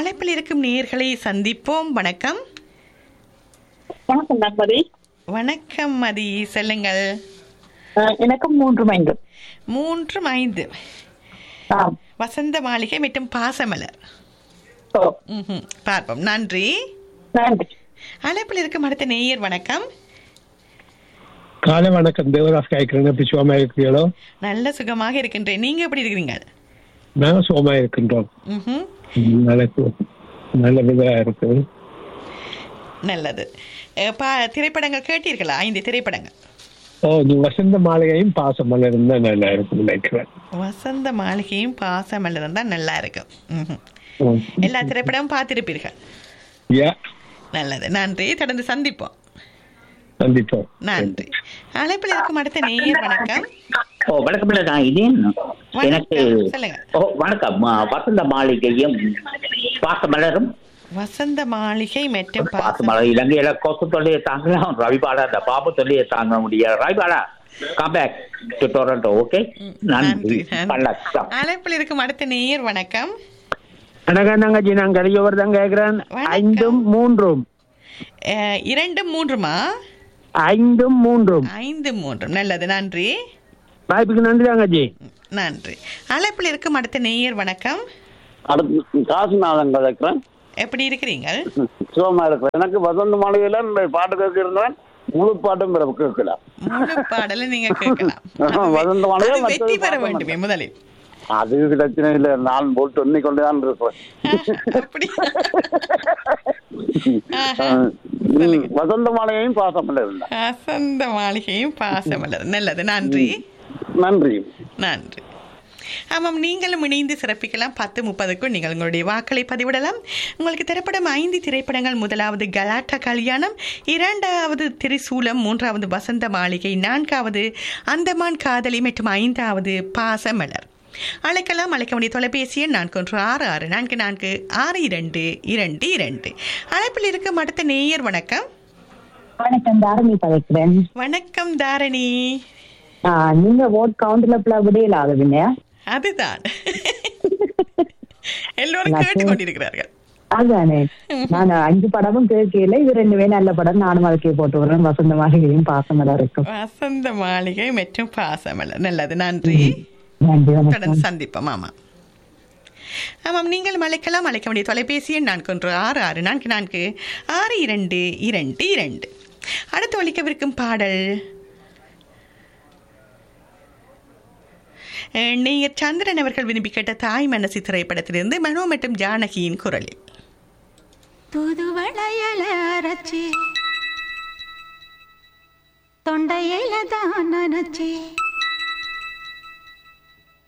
அழைப்பில் இருக்கும் நேயர்களை சந்திப்போம் வணக்கம் வணக்கம் நண்பரே வணக்கம் மதி செல்லுங்கள் அஹ், எனக்கும் மூன்று மைண்டு மூன்று ஐந்து ஆம். வசந்த மாளிகை மற்றும் பாசமலர் ஓ, ம்ஹும். பார்ப்போம் நன்றி நன்றி அழைப்பில் இருக்கும் அடுத்த நேயர் வணக்கம் காலை வணக்கம் தேவதாஸ் காய்க்கிறேன் எப்படி சுகமா இருக்கிறீங்களோ நல்ல சுகமாக இருக்கின்றேன் நீங்க எப்படி இருக்கிறீங்க நாங்க சுகமா இருக்கின்றோம் ம்ஹும். ம், நல்ல சு- நல்ல விதா இருக்கு நல்லது அஹ், பா- திரைப்படங்கள் கேட்டீர்களா ஐந்து திரைப்படங்கள் ஓ நீ வசந்த மாளிகையும் பாசம் மலரும் தான் நல்லா இருக்கும் நினைக்கிறேன் வசந்த மாளிகையும் பாசமலரும் தான் நல்லா இருக்கும் ம்ஹும். ம். எல்லா திரைப்படமும் பார்த்திருப்பீர்கள் யா நல்லது நன்றி தொடர்ந்து சந்திப்போம் சந்திப்போம் நன்றி அழைப்பில் இருக்கும் அடுத்த நேயர் வணக்கம் ஓ வணக்கம் இல்ல நான் இதேன் எனக்கு வணக்கம். சொல்லுங்க. ஓ வணக்கம் ஆ, வசந்த மாளிகையும் பாசமலரும் வசந்த மாளிகை மற்றும் பாசம் பாசமலர் இலங்கையில கொசு தொல்லையை தாங்கலாம் ரவிபாலா அந்த பாபு தொல்லையை தாங்க முடியாது Ravibala come back to Toronto okay நன்றி வணக்கம் அழைப்பில் இருக்கும் அடுத்த நேயர் வணக்கம் வணக்கம் தங்கச்சி நான் கலியோவர் தான் கேட்கிறேன் வணக்கம். ஐந்தும் மூன்றும் அஹ், இரண்டு மூன்றுமா ஐந்தும் மூன்றும் ஐந்து மூன்றும் நல்லது நன்றி வாய்ப்புக்கு நன்றி தங்கச்சி நன்றி அழைப்பில் இருக்கும் அடுத்த நேயர் வணக்கம் அடுத்து காசுநாதன் கதைக்கிறேன் எப்படி இருக்கிறீங்க சுகமா இருக்கிறேன் எனக்கு வசந்த மாளிகையில இந்த பாட்டு கேட்கிறேன் முழு பாட்டும் பிறகு கேட்கலாம் முழு பாடலை நீங்க கேட்கலாம் வசந்த மாளிகை அது மற்றது வெற்றி பெற பார்க்க வேண்டுமே முதலில் அது பிரச்சனை இல்லை நான் போட்டு எண்ணி கொண்டு தான் இருக்கிறேன் அப்படி ம், வசந்த மாளிகையும் பாசமில்லை இருந்தா வசந்த மாளிகையும் பாசமலர் நல்லது நன்றி நன்றி நன்றி ஆமாம் நீங்களும் இணைந்து சிறப்பிக்கலாம் பத்து முப்பதுக்கும் நீங்கள் உங்களுடைய வாக்களை பதிவிடலாம் உங்களுக்கு திரைப்படம் ஐந்து திரைப்படங்கள் முதலாவது கலாட்டா கல்யாணம் இரண்டாவது திரிசூலம் மூன்றாவது வசந்த மாளிகை நான்காவது அந்தமான் காதலி மற்றும் ஐந்தாவது பாசமலர் அழைக்கலாம் அழைக்க வேண்டிய தொலைபேசி எண் நான்கு ஒன்று ஆறு ஆறு நான்கு நான்கு ஆறு இரண்டு இரண்டு இரண்டு அழைப்பில் இருக்கும் அடுத்த நேயர் வணக்கம் வணக்கம் தாரணி கதைக்கிறேன் வணக்கம் தாரணி ஆஹ், நீங்க ஓட் கவுண்ட்ல பிள்ளை விடையில ஆகுதுங்க அதுதான் எல்லோரும் கேட்டுக்கொண்டிருக்கிறார்கள் அதானே நான் அஞ்சு படமும் கேட்கல இது ரெண்டுமே நல்ல படம் நானும் வாழ்க்கையை போட்டு வரேன் வசந்த மாளிகையும் பாசமலா இருக்கும் வசந்த மாளிகை மற்றும் பாசமலர் நல்லது நன்றி நன்றி வணக்கம் தொடர்ந்து சந்திப்போம் ஆமாம் ஆமாம் நீங்கள் அழைக்கலாம் அழைக்க வேண்டிய தொலைபேசி எண் நான்கு ஒன்று ஆறு ஆறு நான்கு நான்கு ஆறு இரண்டு இரண்டு இரண்டு அடுத்து ஒழிக்கவிருக்கும் பாடல் அஹ், நேயர் சந்திரன் அவர்கள் விரும்பி கேட்ட தாய் மனசு திரைப்படத்திலிருந்து மனோ மற்றும் ஜானகியின் குரலில் புது வளையல அரைச்சி தொண்டையில தான் நினைச்சி